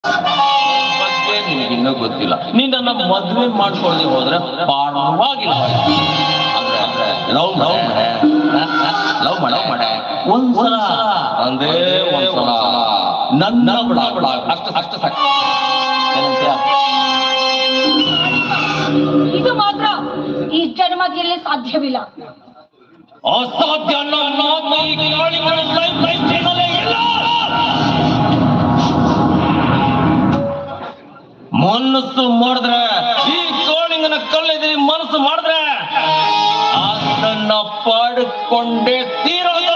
ಬಗ್ಗೆ ನಿನಗೆ ಇನ್ನೂ ಗೊತ್ತಿಲ್ಲ ನೀನ್ ನನ್ನ ಮದ್ವೆ ಮಾಡ್ಕೊಳ್ಳಿ ಹೋದ್ರೆ ಪರವಾಗಿಲ್ಲ ಆದ್ರೆ ಲವ್ ಲವ್ ಲವ್ ಮಾಡ ಲವ್ ಮಾಡ ಒಂದ್ಸಲ ಒಂದೇ ಒಂದ್ಸಲ ನನ್ನ ಬಿಡ ಬಿಡ ಅಷ್ಟು ಅಷ್ಟು ಸಾಕು ಏನಂತೀಯ ಇದು ಮಾತ್ರ ಈ ಜನ್ಮದಲ್ಲಿ ಸಾಧ್ಯವಿಲ್ಲ ಅಸಾಧ್ಯ ಅನ್ನೋ ಮಾತು ಈ ಗಾಳಿಗಳ ಲೈಫ್ ಲೈಫ್ ಚೈನಲ್ಲೇ ಇಲ್ಲ ಮನಸ್ಸು ಮಾಡಿದ್ರೆ ಈ ಕೋಳಿಂಗನ ಕಲ್ಲಿದ್ರಿ ಮನಸ್ಸು ಮಾಡಿದ್ರೆ ಅದನ್ನ ಪಡ್ಕೊಂಡೇ ತೀರೋದು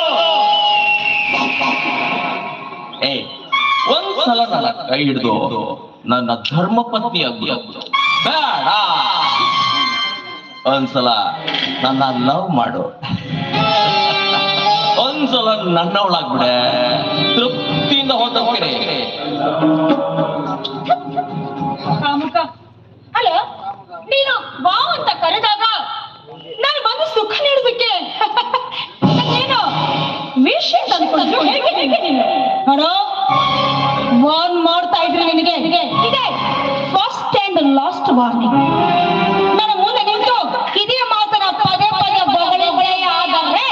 ಏ ಒಂದ್ಸಲ ನನ್ನ ಕೈ ಹಿಡಿದು ನನ್ನ ಧರ್ಮ ಪತ್ನಿ ಆಗ್ಬಿಡು ಬೇಡ ಒಂದ್ಸಲ ನನ್ನ ಲವ್ ಮಾಡು ಒಂದ್ಸಲ ನನ್ನವಳಾಗ್ಬಿಡೆ ತೃಪ್ತಿಯಿಂದ ಹೊಂದೋಗ್ತೀನಿ ಕಾಮುಕ ಅಲ್ಲ ನೀನು ಬಾ ಅಂತ ಕರೆದಾಗ ನಾನು ಬಂದು ಸುಖ ನೀಡೋದಕ್ಕೆ ಏನು ವಿಷಯ ತಂದ್ಕೊಂಡ್ರು ಹೇಗೆ ಹೇಗೆ ನೀನು ನೋಡು ವಾರ್ನ್ ಮಾಡ್ತಾ ಇದ್ರಿ ನಿನಗೆ ಇದೆ ಫಸ್ಟ್ ಅಂಡ್ ಲಾಸ್ಟ್ ವಾರ್ನಿಂಗ್ ನನ್ನ ಮುಂದೆ ನಿಂತು ಇದೇ ಮಾತನ್ನ ಪದೇ ಪದೇ ಬೊಗಳೆ ಆದರೆ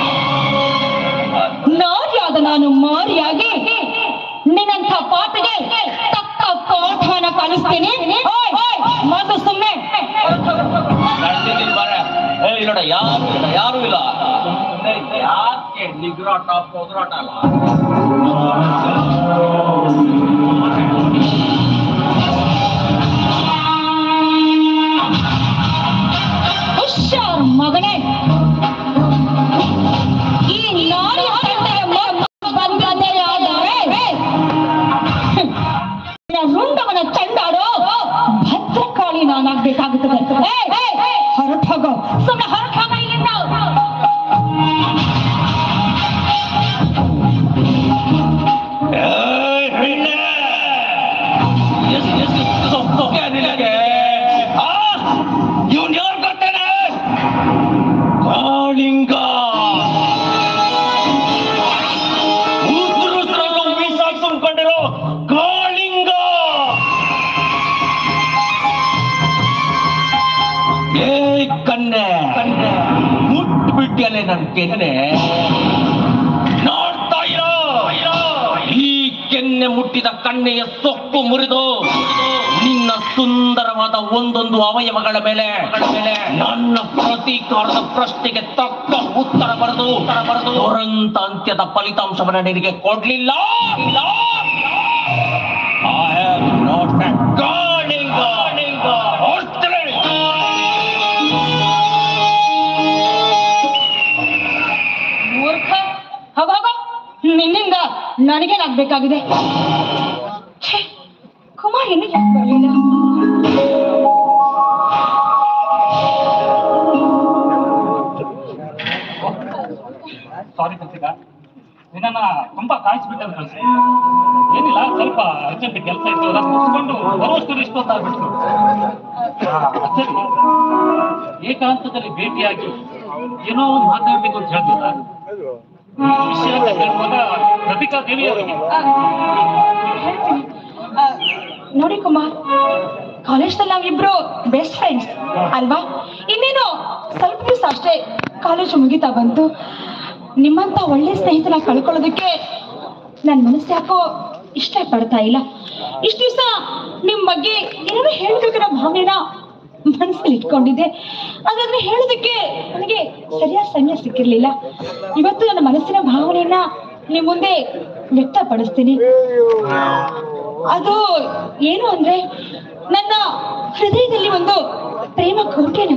ನಾರ್ಯಾದ ನಾನು ಮಾರಿಯಾಗಿ ನಿನ್ನಂಥ ಪಾಪಿಗೆ ತಕ್ಕ ಪಾಠನ ಕಲಿಸ್ತೀನಿ ಓಯ್, ಮೊದ್ಲು ಸುಮ್ಮನೆ ನಡ್ದಿದ್ದೀನಿ ಬಾರೆ. ಏ ಇಲ್ಲೋಡ ಯಾರು ಇಲ್ಲ ಯಾರು ಇಲ್ಲ ಸುಮ್ನೆ ಯಾಕೆ ನಿಗ್ರಾಟ ಪೊಗರಾಟ ಅಲ್ಲ ಹುಷಾರ್ ಮಗನೇ ಈ ನಾರಿ ತಂದೆಯ ಮಗು ಬಂದದೇ ಆದರೆ ನಿನ್ನ ರುಂಡವನ ಚಂಡಾಡೋ ಭದ್ರಕಾಳಿ ನಾನಾಗ್ಬೇಕಾಗುತ್ತದೆ ಹೊರಟು ಹೋಗೋ ಸುಮ್ಮನೆ ಹೊರಟು ಹೋಗೋ ಇಲ್ಲಿಂದ ಏಯ್ ಹೆಣ್ಣೆ! ಎಷ್ಟ್- ಎಷ್ಟ್- ಎಷ್ಟ್ ಸೊಕ್ಕೊಗೆ ನಿನಗೆ? ಆ? ಇವ್ನ್ ಯಾರ್ ಗೊತ್ತೇನೆ? ಕಾಳಿಂಗ ಉಸ್ರುಸ್ರಲ್ಲೂ ವಿಷ ತುಂಬ್ಕೊಂಡಿರೋ ಕಾಳಿಂಗ ಏ ಕನ್ನೆ ಮುಟ್ಬಿಟ್ಟಿಯಲ್ಲೇ ನನ್ ಕೆನ್ನೆ ನೋಡ್ತಾ ಇರೋ ಈ ಕೆನ್ನೆ ಮುಟ್ಟಿದ ಕಣ್ಣೆಯ ಸೊಕ್ಕು ಮುರಿದು ನಿನ್ನ ಸುಂದರವಾದ ಒಂದೊಂದು ಅವಯವಗಳ ಮೇಲೆ ನನ್ನ ಪ್ರತೀಕಾರದ ಪ್ರಶ್ನೆಗೆ ತಕ್ಕ ಉತ್ತರ ಬರೆದು ಬರೆದು ದುರಂತ ಅಂತ್ಯದ ಫಲಿತಾಂಶವನ್ನ ನಿನಗೆ ಕೊಡ್ಲಿಲ್ಲ I am not a ಕಾಳಿಂಗ. ಹೋಗ್ತೇನೆ. ಮೂರ್ಖ ಹೋಗೋಗ ನಿನ್ನಿಂದ ನನಗೇನಾಗ್ಬೇಕಾಗಿದೆ ಛೇ, ಕುಮಾರ್ ಇನ್ನೂ ಯಾಕೆ ಬರಲಿಲ್ಲ ಸಾರಿ ಕಲ್ಸಿದ ನಿನ್ನ ತುಂಬಾ ಕಾಯಿಸ್ಬಿಟ್ಟೆ ಅಂತ ಕಳ್ಸಿ ಏನಿಲ್ಲ ಸ್ವಲ್ಪ ಅರ್ಜೆಂಟ್ ಕೆಲಸ ಇತ್ತು ಅದನ್ನ ಮುಗಿಸ್ಕೊಂಡು ಬರುವಷ್ಟು ಇಷ್ಟೊತ್ತಾಗ್ಬಿಟ್ಟು ಸರಿ ಏಕಾಂತದಲ್ಲಿ ಭೇಟಿಯಾಗಿ ಏನೋ ಒಂದು ಮಾತಾಡ್ಬೇಕು ಅಂತ ಹೇಳ್ತಿಲ್ಲ ಈ ವಿಷಯ ಅಂತ ಕೇಳುವಾಗ ರತಿಕಾ ದೇವಿ ಅವರಿಗೆ ಆ, ಹೇಳ್ತೀನಿ. ಆ, ನೋಡಿ ಕುಮಾರ್ ಕಾಲೇಜ್ನಲ್ಲಿ ನಾವಿಬ್ರು ಬೆಸ್ಟ್ ಫ್ರೆಂಡ್ಸ್ ಅಲ್ವಾ ಇನ್ನೇನು ಸ್ವಲ್ಪ ದಿವಸ ಅಷ್ಟೇ ಕಾಲೇಜು ಮುಗಿತಾ ಬಂತು ನಿಮ್ಮಂತ ಒಳ್ಳೆ ಸ್ನೇಹಿತನ ಕಳ್ಕೊಳ್ಳೋದಕ್ಕೆ ನನ್ನ ಮನಸ್ಸು ಯಾಕೋ ಇಷ್ಟ ಪಡ್ತಾ ಇಲ್ಲ ಇಷ್ಟು ದಿವಸ ನಿಮ್ ಬಗ್ಗೆ ಏನಾದ್ರು ಹೇಳ್ಬೇಕನ್ನೋ ಭಾವನೆನ ಮನಸ್ಸಲ್ಲಿ ಇಟ್ಕೊಂಡಿದ್ದೆ ಹಾಗಾದ್ರೆ ಹೇಳೋದಕ್ಕೆ ನನಗೆ ಸರಿಯಾದ ಸಮಯ ಸಿಕ್ಕಿರ್ಲಿಲ್ಲ ಇವತ್ತು ನನ್ನ ಮನಸ್ಸಿನ ಭಾವನೆಯನ್ನ ನಿಮ್ ಮುಂದೆ ವ್ಯಕ್ತಪಡಿಸ್ತೀನಿ ಅದು ಏನು ಅಂದ್ರೆ ನನ್ನ ಹೃದಯದಲ್ಲಿ ಒಂದು ಪ್ರೇಮ ಕೋಟೆಯನ್ನು